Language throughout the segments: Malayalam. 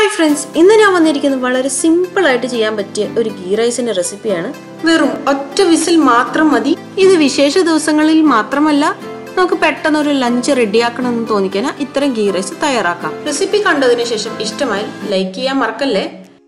ഹായ് ഫ്രണ്ട്സ് ഇന്ന് ഞാൻ വന്നിരിക്കുന്നത് വളരെ സിമ്പിൾ ആയിട്ട് ചെയ്യാൻ പറ്റിയ ഒരു ഗീ റൈസിന്റെ റെസിപ്പിയാണ് വെറും ഒറ്റ വിസിൽ മാത്രം മതി ഇത് വിശേഷ ദിവസങ്ങളിൽ മാത്രമല്ല നമുക്ക് പെട്ടെന്ന് ഒരു ലഞ്ച് റെഡിയാക്കണമെന്ന് തോന്നിക്കാൻ ഇത്തരം ഗീ റൈസ് തയ്യാറാക്കാം റെസിപ്പി കണ്ടതിന് ശേഷം ഇഷ്ടമായി ലൈക്ക് ചെയ്യാൻ മറക്കല്ലേ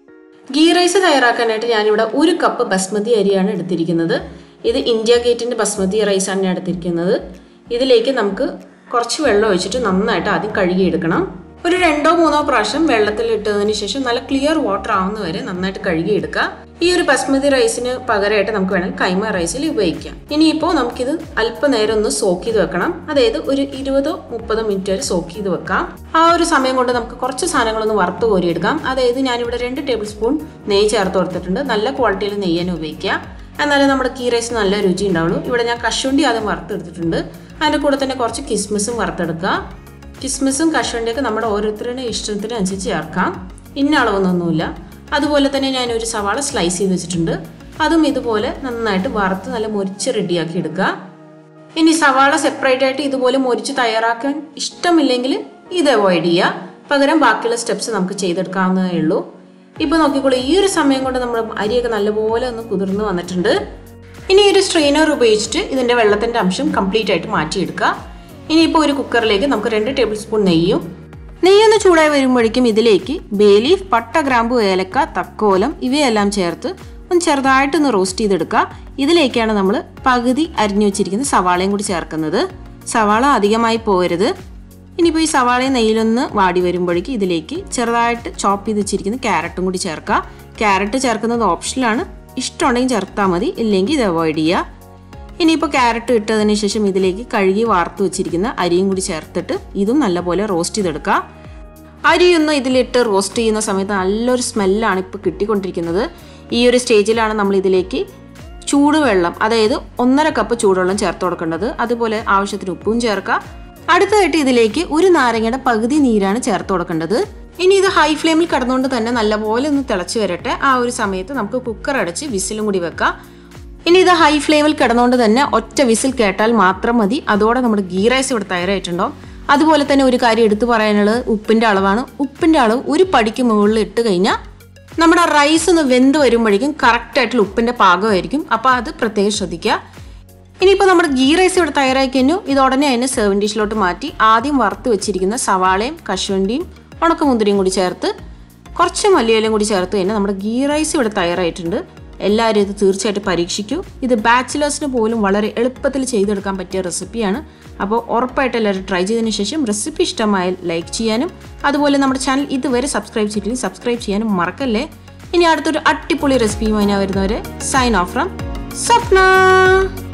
ഗീ റൈസ് തയ്യാറാക്കാനായിട്ട് ഞാനിവിടെ ഒരു കപ്പ് ബസ്മതി അരിയാണ് എടുത്തിരിക്കുന്നത് ഇത് ഇന്ത്യ ഗേറ്റിന്റെ ബസ്മതി റൈസാണ് ഞാൻ എടുത്തിരിക്കുന്നത് ഇതിലേക്ക് നമുക്ക് കുറച്ച് വെള്ളം ഒഴിച്ചിട്ട് നന്നായിട്ട് ആദ്യം കഴുകിയെടുക്കണം ഒരു രണ്ടോ മൂന്നോ പ്രാവശ്യം വെള്ളത്തിൽ ഇട്ടതിന് ശേഷം നല്ല ക്ലിയർ വാട്ടർ ആവുന്ന വരെ നന്നായിട്ട് കഴുകിയെടുക്കുക ഈ ഒരു ബസ്മതി റൈസിന് പകരമായിട്ട് നമുക്ക് വേണമെങ്കിൽ കൈമ റൈസിൽ ഉപയോഗിക്കാം ഇനിയിപ്പോൾ നമുക്കിത് അല്പനേരം ഒന്ന് സോക്ക് ചെയ്ത് വെക്കണം അതായത് ഒരു ഇരുപതോ മുപ്പതോ മിനിറ്റ് വരെ സോക്ക് ചെയ്ത് വെക്കാം ആ ഒരു സമയം കൊണ്ട് നമുക്ക് കുറച്ച് സാധനങ്ങളൊന്ന് വറുത്ത് കോരിയെടുക്കാം അതായത് ഞാനിവിടെ രണ്ട് ടേബിൾ സ്പൂൺ നെയ്യ് ചേർത്ത് കൊടുത്തിട്ടുണ്ട് നല്ല ക്വാളിറ്റിയിൽ നെയ്യ് തന്നെ ഉപയോഗിക്കുക എന്നാലേ നമ്മുടെ കീ റൈസ് നല്ല രുചി ഉണ്ടാവുള്ളൂ ഇവിടെ ഞാൻ കശുവണ്ടി ആദ്യം വറുത്തെടുത്തിട്ടുണ്ട് അതിൻ്റെ കൂടെ തന്നെ കുറച്ച് കിസ്മിസും വറുത്തെടുക്കുക കിസ്മിസും കശുവണ്ടിയൊക്കെ നമ്മുടെ ഓരോരുത്തരുടെ ഇഷ്ടത്തിനനുസരിച്ച് ചേർക്കാം ഇന്ന അളവൊന്നൊന്നുമില്ല അതുപോലെ തന്നെ ഞാൻ ഒരു സവാള സ്ലൈസ് ചെയ്ത് വെച്ചിട്ടുണ്ട് അതും ഇതുപോലെ നന്നായിട്ട് വറുത്ത് നല്ല മുരിച്ച് റെഡിയാക്കി എടുക്കുക ഇനി സവാള സെപ്പറേറ്റ് ആയിട്ട് ഇതുപോലെ മുരിച്ച് തയ്യാറാക്കാൻ ഇഷ്ടമില്ലെങ്കിൽ ഇത് അവോയ്ഡ് ചെയ്യുക പകരം ബാക്കിയുള്ള സ്റ്റെപ്സ് നമുക്ക് ചെയ്തെടുക്കാവുന്നതേ ഉള്ളൂ ഇപ്പോൾ നോക്കിക്കോളൂ ഈ ഒരു സമയം കൊണ്ട് നമ്മൾ അരിയൊക്കെ നല്ലപോലെ ഒന്ന് കുതിർന്ന് വന്നിട്ടുണ്ട് ഇനി ഒരു സ്ട്രെയിനർ ഉപയോഗിച്ചിട്ട് ഇതിൻ്റെ വെള്ളത്തിൻ്റെ അംശം കംപ്ലീറ്റ് ആയിട്ട് മാറ്റിയെടുക്കുക ഇനിയിപ്പോൾ ഒരു കുക്കറിലേക്ക് നമുക്ക് രണ്ട് ടേബിൾ സ്പൂൺ നെയ്യും നെയ്യൊന്ന് ചൂടായി വരുമ്പോഴേക്കും ഇതിലേക്ക് ബേലീഫ് പട്ട ഗ്രാമ്പു ഏലക്ക തക്കോലം ഇവയെല്ലാം ചേർത്ത് ഒന്ന് ചെറുതായിട്ടൊന്ന് റോസ്റ്റ് ചെയ്തെടുക്കുക ഇതിലേക്കാണ് നമ്മൾ പകുതി അരിഞ്ഞു വെച്ചിരിക്കുന്ന സവാളയും കൂടി ചേർക്കുന്നത് സവാള അധികമായി പോകരുത് ഇനിയിപ്പോൾ ഈ സവാളയും നെയ്യിലൊന്ന് വാടി വരുമ്പോഴേക്കും ഇതിലേക്ക് ചെറുതായിട്ട് ചോപ്പ് ചെയ്ത് വെച്ചിരിക്കുന്ന ക്യാരറ്റും കൂടി ചേർക്കുക ക്യാരറ്റ് ചേർക്കുന്നത് ഓപ്ഷനിലാണ് ഇഷ്ടമുണ്ടെങ്കിൽ ചേർത്താൽ മതി ഇല്ലെങ്കിൽ ഇത് അവോയ്ഡ് ചെയ്യുക ഇനിയിപ്പോൾ ക്യാരറ്റ് ഇട്ടതിന് ശേഷം ഇതിലേക്ക് കഴുകി വാർത്ത് വെച്ചിരിക്കുന്ന അരിയും കൂടി ചേർത്തിട്ട് ഇതും നല്ലപോലെ റോസ്റ്റ് ചെയ്തെടുക്കുക അരിയൊന്ന് ഇതിലിട്ട് റോസ്റ്റ് ചെയ്യുന്ന സമയത്ത് നല്ലൊരു സ്മെല്ലാണ് ഇപ്പോൾ കിട്ടിക്കൊണ്ടിരിക്കുന്നത് ഈ ഒരു സ്റ്റേജിലാണ് നമ്മൾ ഇതിലേക്ക് ചൂടുവെള്ളം അതായത് ഒന്നര കപ്പ് ചൂടുവെള്ളം ചേർത്ത് കൊടുക്കേണ്ടത് അതുപോലെ ആവശ്യത്തിന് ഉപ്പും ചേർക്കുക അടുത്തതായിട്ട് ഇതിലേക്ക് ഒരു നാരങ്ങയുടെ പകുതി നീരാണ് ചേർത്ത് കൊടുക്കേണ്ടത് ഇനി ഇത് ഹൈ ഫ്ലെയിമിൽ കിടന്നുകൊണ്ട് തന്നെ നല്ലപോലെ ഒന്ന് തിളച്ച് വരട്ടെ ആ ഒരു സമയത്ത് നമുക്ക് കുക്കർ അടച്ച് വിസിലും കൂടി വെക്കാം ഇനി ഇത് ഹൈ ഫ്ലെയിമിൽ കിടന്നുകൊണ്ട് തന്നെ ഒറ്റ വിസിൽ കേട്ടാൽ മാത്രം മതി അതോടെ നമ്മുടെ ഗീ റൈസ് ഇവിടെ തയ്യാറായിട്ടുണ്ടോ അതുപോലെ തന്നെ ഒരു കാര്യം എടുത്തു പറയാനുള്ളത് ഉപ്പിന്റെ അളവാണ് ഉപ്പിന്റെ അളവ് ഒരു പടിക്ക് മുകളിൽ ഇട്ട് കഴിഞ്ഞാൽ നമ്മുടെ റൈസ് ഒന്ന് വെന്ത് വരുമ്പോഴേക്കും കറക്റ്റ് ആയിട്ടുള്ള ഉപ്പിന്റെ പാകമായിരിക്കും അപ്പോൾ അത് പ്രത്യേകം ശ്രദ്ധിക്കുക ഇനിയിപ്പോൾ നമ്മുടെ ഗീ റൈസ് ഇവിടെ തയ്യാറാക്കി കഴിഞ്ഞു ഇത് ഉടനെ അതിനെ സെർവിങ് ഡിഷിലോട്ട് മാറ്റി ആദ്യം വറുത്ത് വെച്ചിരിക്കുന്ന സവാളയും കശുവണ്ടിയും ഉണക്കമുന്തിരിയും കൂടി ചേർത്ത് കുറച്ച് മല്ലിയിലും കൂടി ചേർത്ത് കഴിഞ്ഞാൽ നമ്മുടെ ഗീ റൈസ് ഇവിടെ തയ്യാറായിട്ടുണ്ട് എല്ലാവരും ഇത് തീർച്ചയായിട്ടും പരീക്ഷിക്കൂ ഇത് ബാച്ചിലേഴ്സിന് പോലും വളരെ എളുപ്പത്തിൽ ചെയ്തെടുക്കാൻ പറ്റിയ റെസിപ്പിയാണ് അപ്പോൾ ഉറപ്പായിട്ട് എല്ലാവരും ട്രൈ ചെയ്തതിന് ശേഷം റെസിപ്പി ഇഷ്ടമായാൽ ലൈക്ക് ചെയ്യാനും അതുപോലെ നമ്മുടെ ചാനൽ ഇതുവരെ സബ്സ്ക്രൈബ് ചെയ്തില്ലെങ്കിൽ സബ്സ്ക്രൈബ് ചെയ്യാനും മറക്കല്ലേ ഇനി അടുത്തൊരു അടിപൊളി റെസിപ്പിയുമായി ഞാൻ വരുന്നവരെ സൈൻ ഓഫ് ഫ്രം സ്വപ്ന